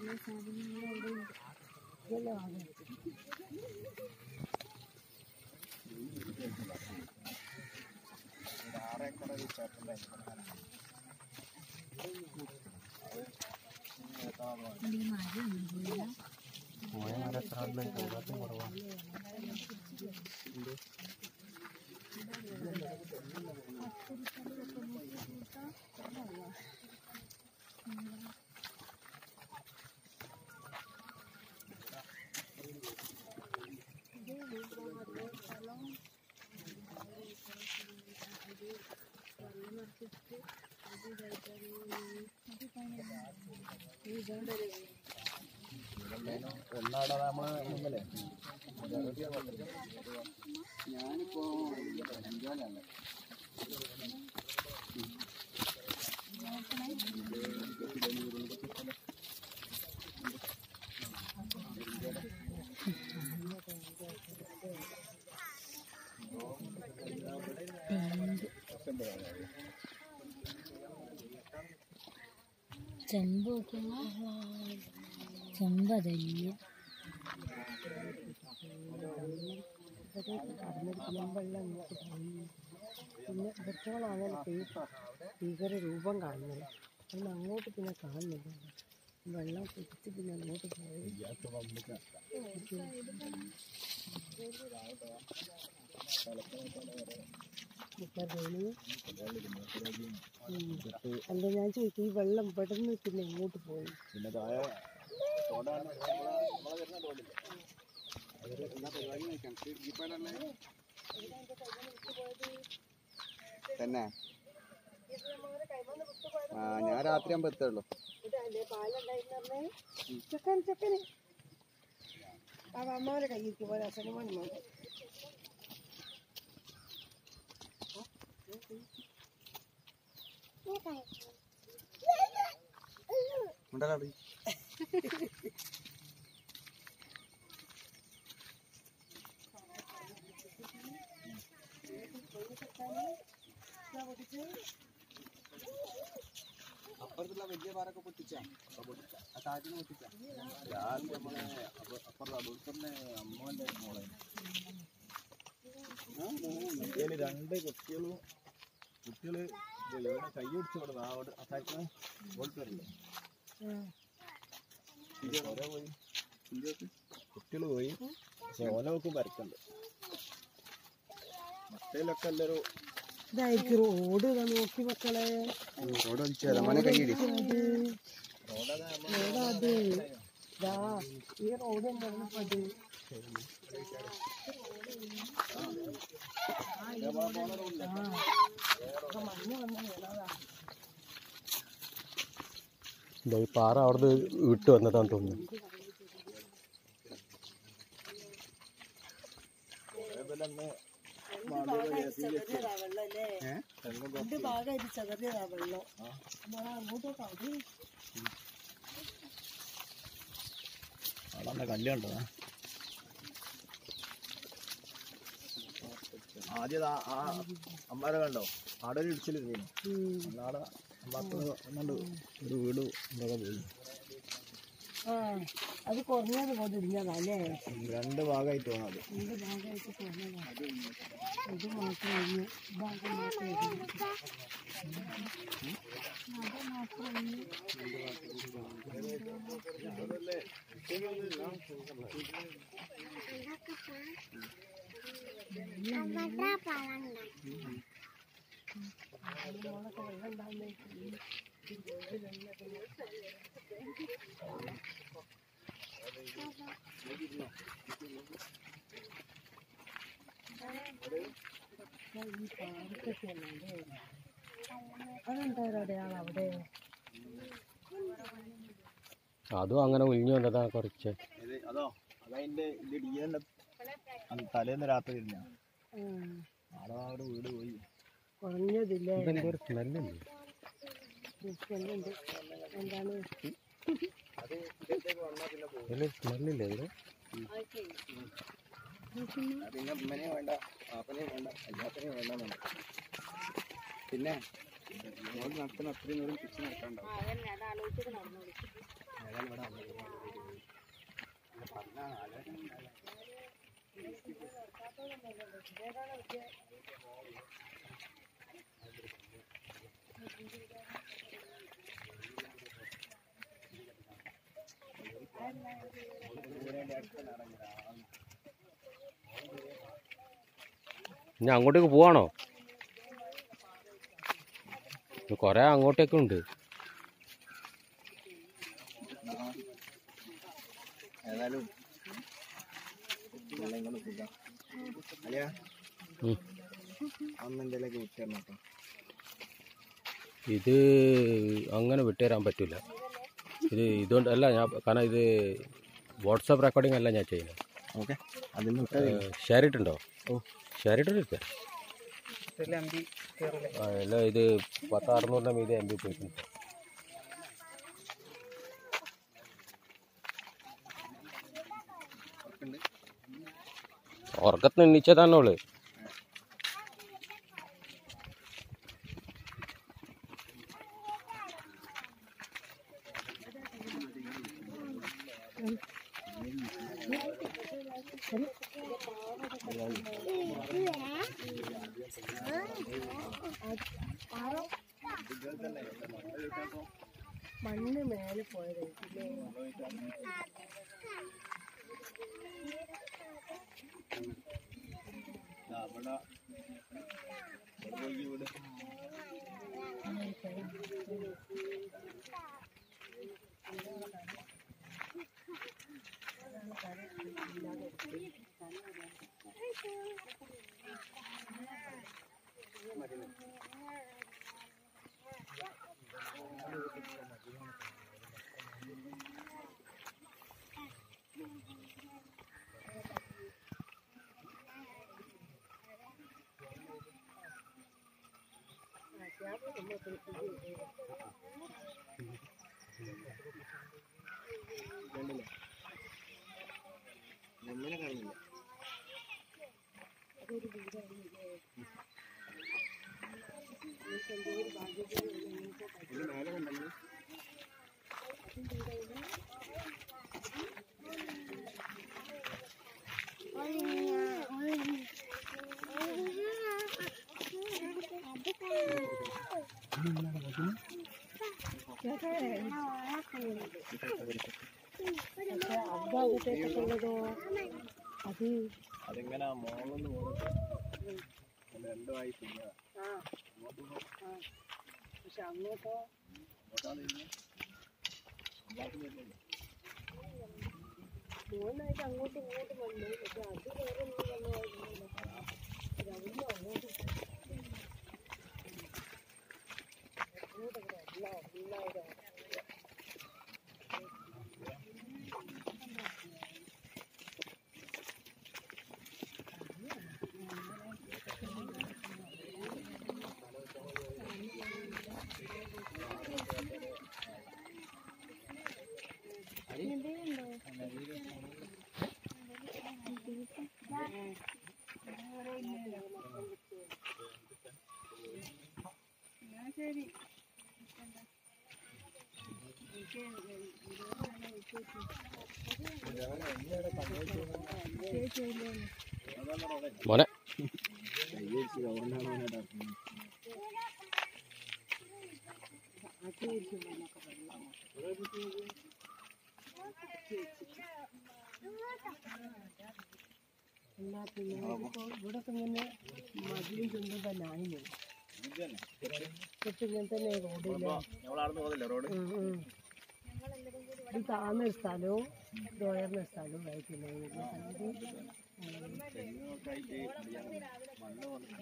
പോയ മരം എത്ര ആളുണ്ട് എല്ലാവർക്കും കുറവാണ് ഒന്നാടെ നമ്മള് മുമ്പിലേ ഞാനിപ്പോ അഞ്ചാലല്ലേ ചെമ്പ് നോക്കുമ്പോ ചെമ്പ് അതല്ല പിന്നെ ഇവറ്റോളാണ് ഭീകര രൂപം കാണുന്നത് അന്ന് അങ്ങോട്ട് പിന്നെ കാണുന്നില്ല വെള്ളം കുടിച്ച് പിന്നെ അങ്ങോട്ട് പോയി അല്ല ഞാൻ ചോദിക്കും ഈ വെള്ളം പെട്ടെന്ന് പിന്നെ എങ്ങോട്ട് പോയി പിന്നെ താഴെ തോടാണ് നമ്മളെ വരുന്ന തോടില്ലേ അതൊരു എന്താ പരിപാടി നോക്കാം ജീപ്പാണല്ലേ തന്നെ ആ ഞാൻ രാത്രി ആകുമ്പോ എത്തുള്ളൂ ഇതല്ലേ പാലുണ്ടായിരുന്നേ ചെക്കൻ ചെക്കന് ആ അമ്മാവരെ കയ്യിരിക്കും പോലെ അച്ഛനമ്മ മോനെ ഉണ്ടല്ലോ അപ്പുറത്തുള്ള വലിയ പാറൊക്കെ പൊട്ടിച്ചാ ആ താറ്റിന് പൊട്ടിച്ചാ രാവിലെ നമ്മളെ അപ്പ- അപ്പുറത്ത് അടൂർത്തന്നെ അമ്മോന്റെ മോളെ മറ്റേല് രണ്ട് കുട്ടികളും കുട്ടികള് ഇതില്ലേ, ഇവിടെ കൈ പിടിച്ച് കൊടുത്തു ആ അവിടെ അത്താക്കിന് ഓടിക്കറില്ലേ പോയി കുട്ടികള് പോയി പക്ഷെ ഓല നോക്കും വരക്കുണ്ട് മറ്റേലൊക്കെ എല്ലാരും ഇതായിരിക്കും റോഡ് ഇതാ നോക്കി മക്കളെ റോഡ് വലിച്ചാ മോനെ കൈയിടി റോഡാ അത് ഇതാ ഈ റോഡ് എന്താണ് ഇപ്പൊ അത് ഈ പാറ അവിടുന്ന് വിട്ട് വന്നതാന്ന് തോന്നുന്നു ചെതറിയതാ വെള്ളം അല്ലേ രണ്ട് ഭാഗമായിട്ട് ചെതറിയതാ വെള്ളം നമ്മളാ അങ്ങോട്ടൊക്കെ അത് അവിടെ കല്ല് കണ്ടോ ആദ്യം ആ- ആ അമ്മാരെ കണ്ടോ അവിടെ ഒരു ഇടിച്ചിലിരുന്നു അന്നാടെ അമ്മാക്ക് ഒന്നുണ്ട് ഒരു വീട് ഇതൊക്കെ പോയി ആ അത് കുറഞ്ഞത് പോലെ ഇടിഞ്ഞതാ അല്ലേ രണ്ട് ഭാഗമായിട്ട് വേണം അത് രണ്ട് ഭാഗമായിട്ട് കുറഞ്ഞതാ ഇത് മാത്രം ഇടിഞ്ഞു ഭാഗം മാത്രം ഇടിഞ്ഞു ഈ പാർക്കൊക്കെ അല്ലേ അതെന്താ ഒരു അടയാളം അവിടെ അതും അങ്ങനെ ഒഴിഞ്ഞു വന്നതാ കുറച്ച് ഇത് അതോ അതതിന്റെ ഇത് ഡിയന്റെ തലേന്ന് രാത്രി ഇരുന്ന ഉം. ആടെ അവിടെ വീട് പോയി കുറഞ്ഞതില്ലേ ഇതെന്തോ ഒരു സ്മെല്ലില്ലേ സ്മെല്ലുണ്ട് എന്താണ് ഇതിലൊരു സ്മെല്ലില്ലേ ഇത് പിന്നെ ഉമ്മനെയും വേണ്ട പാപ്പനെയും വേണ്ട എല്ലാത്തിനെയും വേണ്ട പിന്നെ നമ്മൾ നടത്തുന്ന അത്രയും ദൂരം തിരിച്ച് നടക്കാണ്ടാവും ഇനി അങ്ങോട്ടേക്ക് പോവാണോ കൊറേ അങ്ങോട്ടേക്ക് ഉണ്ട് ഏതായാലും വെള്ളം സുഖം അല്ലയാ ഉം. അന്ന് എന്തെങ്കിലുമൊക്കെ വിട്ടരണം കേട്ടോ ഇത് അങ്ങനെ വിട്ടുതരാൻ പറ്റില്ല ഇത് ഇതുകൊണ്ട് അല്ല ഞാൻ കാരണം ഇത് വാട്സാപ്പ് റെക്കോർഡിംഗ് അല്ല ഞാൻ ചെയ്യുന്നത് ഓക്കെ അതിന് വിട്ടത് ഷെയർ ഇട്ടുണ്ടോ ഓ. ഷെയർ ഇട്ടിട്ട് അല്ല ഇത് പത്ത് അറുന്നൂറിൻ്റെ മീതെ എം ബി പോയിട്ടുണ്ട് ഉറക്കത്തിന് എണ്ണിച്ചതാണ് അവള് മണ്ണ് മേലെ പോയതായിരിക്കില്ലേ നമ്മനെ കാണില്ല ഇതിന് മേലെ കണ്ടല്ലോ പക്ഷെ അതാകത്തേക്കുള്ളതോ അത് അതിങ്ങനെ മോളൊന്ന് പോകുന്നത് രണ്ടുമായി പിന്നെ ആ ആ. പക്ഷെ അങ്ങോട്ടോ മൂന്നായിട്ട് അങ്ങോട്ടും ഇങ്ങോട്ടും വന്നു പക്ഷെ അത് വേറെ ഒന്നും വന്നതായിരുന്നില്ല അത് അവിടുന്ന് അങ്ങോട്ട് അങ്ങോട്ടൊക്കെ എല്ലാം എല്ലാവരും മോനെ കൈ വെച്ച് ഗവർണറാണ് അവനെ ഇതാക്കുന്നത്. എന്നാ പിന്നെ ഇതിപ്പോ ഇവിടൊക്കെ ഇങ്ങനെ മതിലും ചെന്നും തന്നെ ആയിരുന്നു ഇത് തന്നെ. ഇപ്പൊ ഇങ്ങനെ തന്നെ റോഡില്ല ഞങ്ങളവിടുന്ന് പോകുന്നില്ല റോഡ് ഇത് താഴ്ന്ന സ്ഥലവും ഇത് ഉയർന്ന സ്ഥലവും ആയിട്ടില്ല തെങ്ങൊക്കെ ആയിട്ട് അറിയാൻ മണ്ണ് വന്ന്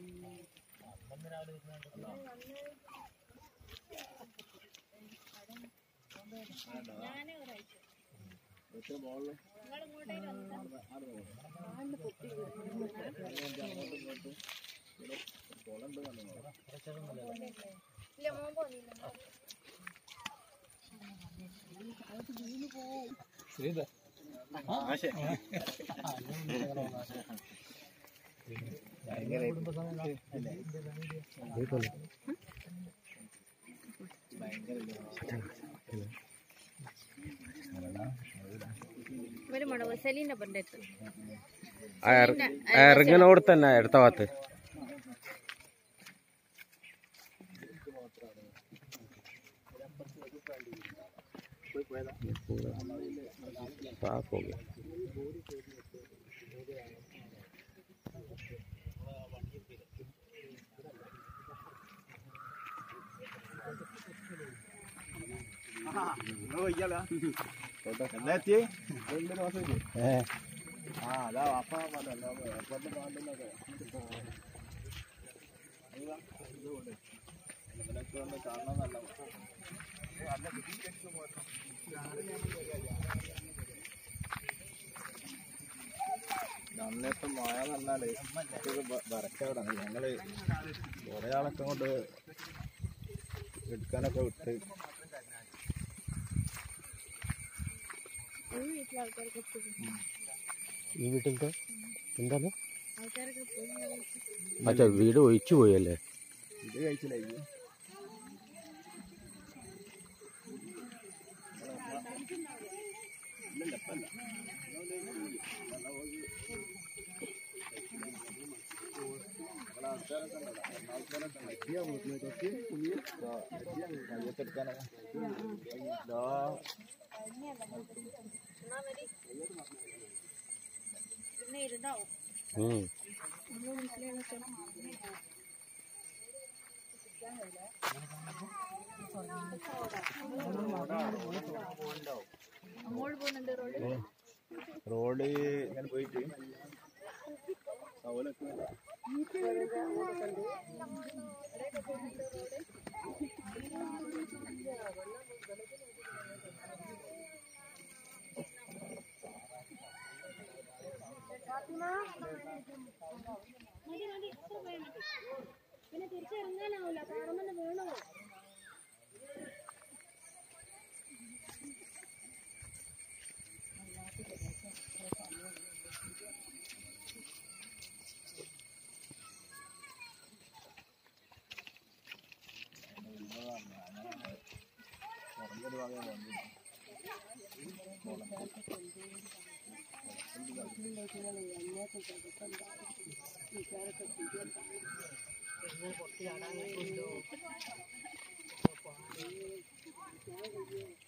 എത്ര മോളില് ഒരു മടവ് സെലീന്റെ പണ്ടത്ത് ആ ഇറ- ആ ഇറങ്ങുന്നോട് തന്നെ അടുത്ത ഭാഗത്ത് साफ हो गया എന്നാ എത്തിയേ രണ്ടു മാസം ആ അതാ വാപ്പ പറഞ്ഞല്ലോ എയർപോർട്ടിൽ പോകണ്ടെന്നൊക്കെ ഇവനൊക്കെ ഒന്ന് കാണാൻ നല്ല അന്നത്തെ മഴ നന്നാലേ വരക്കവിടാണ് ഞങ്ങള് കുറെ ആളൊക്കെ കൊണ്ട് എടുക്കാനൊക്കെ വിട്ട് ഈ വീട്ടിലത്തെ എന്താണ് ആൾക്കാരൊക്കെ പോയി അച്ഛാ വീട് ഒഴിച്ചു പോയല്ലേ ഇത് കഴിച്ചില്ല ഇത് പിന്നെ ഇരുന്നാവും ഉം. അങ്ങോട്ട് പോകുന്നുണ്ട് റോഡ് റോഡ് ഇങ്ങനെ പോയിട്ട് കവലൊക്കെ പിന്നെ തിരിച്ചിറങ്ങാനാവില്ല കാണുമെന്ന് വീണോ കുറച്ച് ചാടാൻ